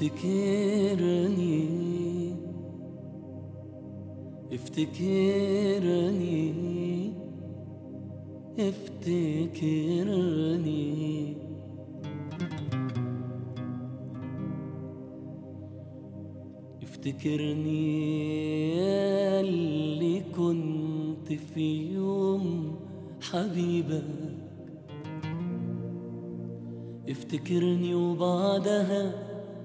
افتكرني افتكرني افتكرني افتكرني يا اللي كنت في يوم حبيبك افتكرني وبعدها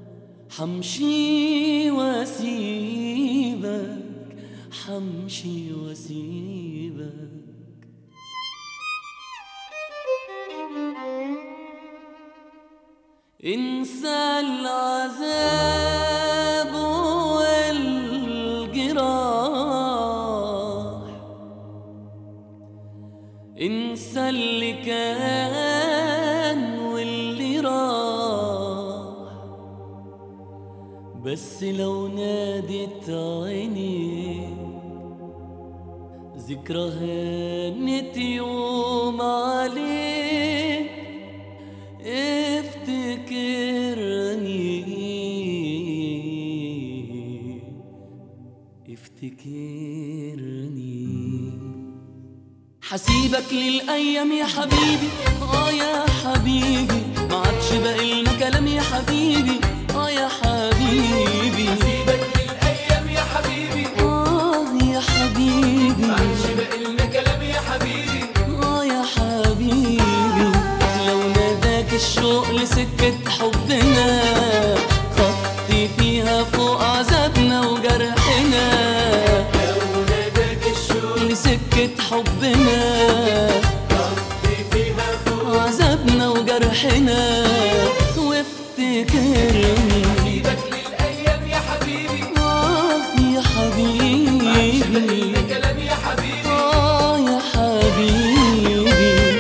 حمشي واسيبك حمشي واسيبك انسى العذاب والجراح انسى اللي كان واللي راح بس لو نادت عيني ذكرى هانت يوم عليك افتكرني افتكرني حسيبك للأيام يا حبيبي آه يا حبيبي ما عادش باقي لنا كلام يا حبيبي آه يا حبيبي سيبك للايام يا حبيبي آه يا حبيبي معلش باقي لنا كلام يا حبيبي آه يا حبيبي لو ناداك الشوق لسكة حبنا خطي فيها فوق عذابنا وجرحنا لو ناداك الشوق لسكة حبنا قضي فيها فوق عذابنا وجرحنا وافتكرني سيبك للايام يا حبيبي آه يا معلش باقي حبيبي لنا كلام يا حبيبي آه يا حبيبي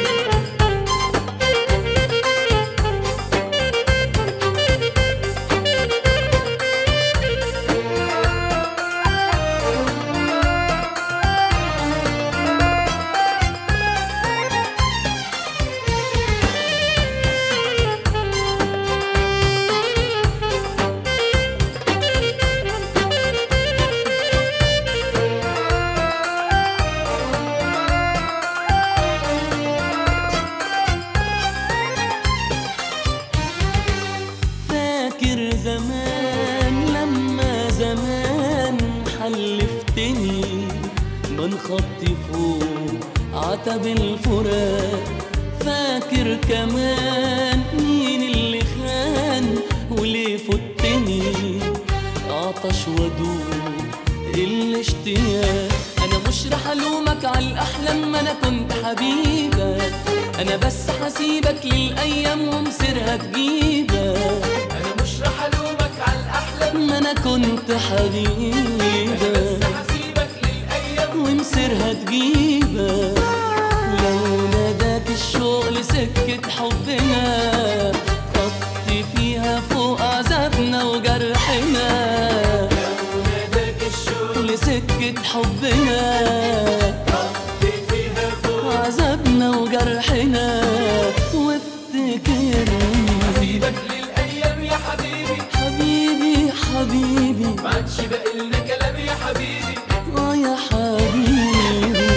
فاكر زمان لما زمان حلفتني بنخطي فوق عتب الفراق فاكر كمان مين اللي خان وليه فتني عطش ودوب الاشتياق انا مش رح الومك على الاحلام ما انا كنت حبيبك انا بس حسيبك للايام ومصيرها تجيبك انا مش رح الومك على الاحلام ما انا كنت حبيبك بس هسيبك للايام ومصيرها تجيبك لو ناداك الشوق لسكة حبنا خطي فيها فوق عذابنا وجرحنا لو ناداك الشوق لسكة حبنا قضي فيها فوق عذابنا وجرحنا وافتكرني سيبك للايام يا حبيبي حبيبي حبيبي ما عادش باقي لنا كلام يا حبيبي اه يا حبيبي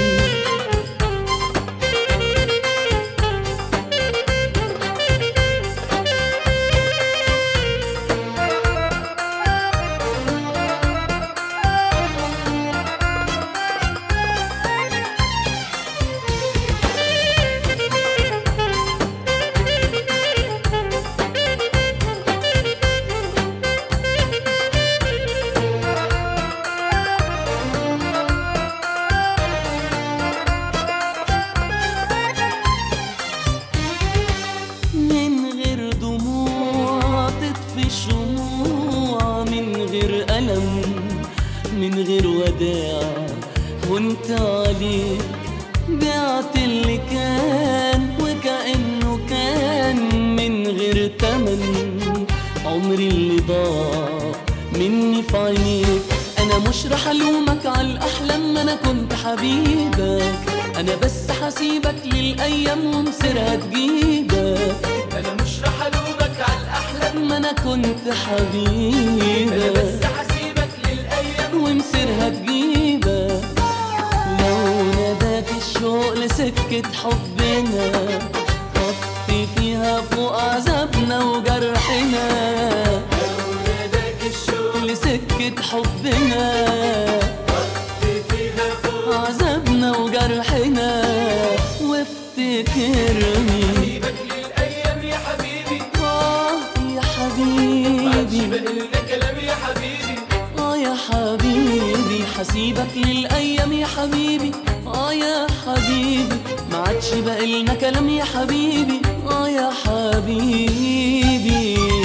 من غير دموع تطفي شموع من غير ألم من غير وداع وانت عليك بعت اللي كان وكأنه كان من غير تمن عمري اللي ضاع مني في عينيك انا مش رح الومك على الاحلام ما انا كنت حبيبك انا بس حسيبك للايام ومصيرها تجيبك انا مش رح الومك على الاحلام احلى ما انا كنت انا حبيبك بس حسيبك للايام ومصيرها تجيبك لو ناداك الشوق لسكة حبنا خطي فيها فوق عذابنا وجرحنا لو ناداك الشوق لسكة حبنا فيها فوق عذابنا وجرحنا وافتكرني حسيبك للايام يا حبيبي آه يا معادش حبيبي بقلنا كلام يا حبيبي آه يا حبيبي حسيبك للأيام يا حبيبي آه يا حبيبي ما عادش بقى لنا كلام يا حبيبي آه يا حبيبي